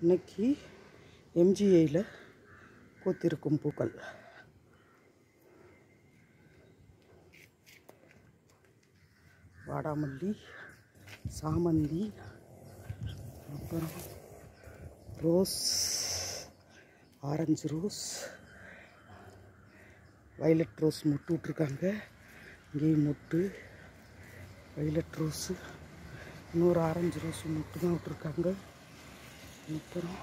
இன்னைக்கு எம்ஜிஐயில் பூத்திருக்கும் பூக்கள் வாடாமல்லி சாமந்தி அப்புறம் rose orange rose violet rose முட்டு விட்ருக்காங்க இங்கேயும் முட்டு வைலட் ரோஸு இன்னொரு ஆரஞ்சு ரோஸ் முட்டு தான் விட்ருக்காங்க அப்புறம்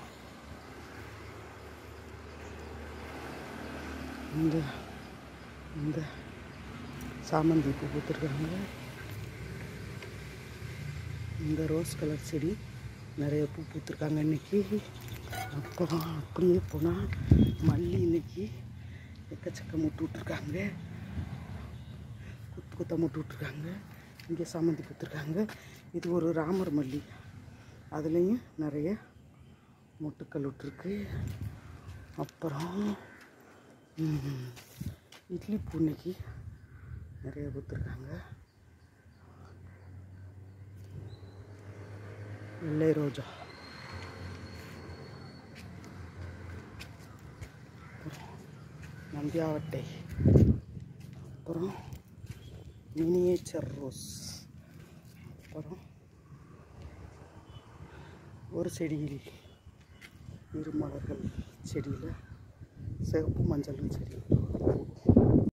இந்த இந்த சாமந்தி பூ பூத்துருக்காங்க இந்த ரோஸ் கலர் செடி நிறைய பூ பூத்துருக்காங்க இன்னைக்கு அப்புறம் அப்படியே போனால் மல்லி இன்னைக்கு எக்கச்சக்க முட்டு விட்ருக்காங்க குத்து குத்த முட்டு விட்ருக்காங்க இங்கே சாமந்தி பூத்துருக்காங்க இது ஒரு ராமர் மல்லி அதுலேயும் நிறைய மொட்டுக்கள் விட்ருக்கு அப்புறம் ம், இட்லி பூ இன்னைக்கு நிறைய பூத்துருக்காங்க வெள்ளை ரோஜா அப்புறம் நந்தியாவட்டை அப்புறம் மினியேச்சர் ரோஸ் அப்புறம் ஒரு செடியில் இரு மலர்கள் செடியில் சிவப்பு மஞ்சள் செடி